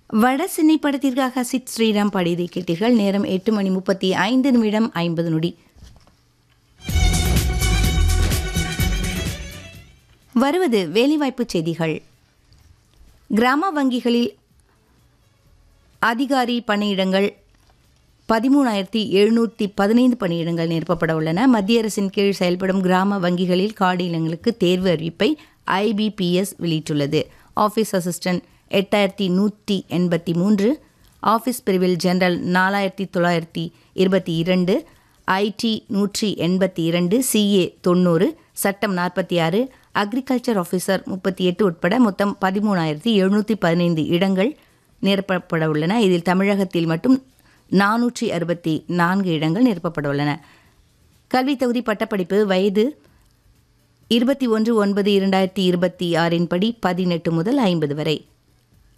வட சென்னை படத்திற்காக சித் ஸ்ரீராம் பாடியதை கேட்டீர்கள் நேரம் எட்டு மணி முப்பத்தி ஐந்து நிமிடம் ஐம்பது நொடி வருவது வேலைவாய்ப்பு செய்திகள் கிராம வங்கிகளில் அதிகாரி பணியிடங்கள் பதிமூணாயிரத்தி எழுநூற்றி பதினைந்து பணியிடங்கள் நிரப்பப்பட உள்ளன மத்திய அரசின் கீழ் செயல்படும் கிராம வங்கிகளில் காடியிடங்களுக்கு தேர்வு அறிவிப்பை ஐபிபிஎஸ் வெளியிட்டுள்ளது ஆஃபீஸ் அசிஸ்டன்ட் எட்டாயிரத்தி நூற்றி எண்பத்தி மூன்று ஆஃபீஸ் பிரிவில் ஜெனரல் நாலாயிரத்தி தொள்ளாயிரத்தி இருபத்தி இரண்டு ஐடி நூற்றி எண்பத்தி இரண்டு சிஏ தொண்ணூறு சட்டம் நாற்பத்தி ஆறு அக்ரிகல்ச்சர் ஆஃபீஸர் முப்பத்தி எட்டு உட்பட மொத்தம் பதிமூணாயிரத்தி எழுநூற்றி பதினைந்து இடங்கள் நிரப்பப்பட உள்ளன இதில் தமிழகத்தில் மட்டும் நானூற்றி அறுபத்தி நான்கு இடங்கள் நிரப்பப்பட உள்ளன கல்வி தகுதி பட்டப்படிப்பு வயது இருபத்தி ஒன்று ஒன்பது இரண்டாயிரத்தி இருபத்தி ஆறின் படி பதினெட்டு முதல் ஐம்பது வரை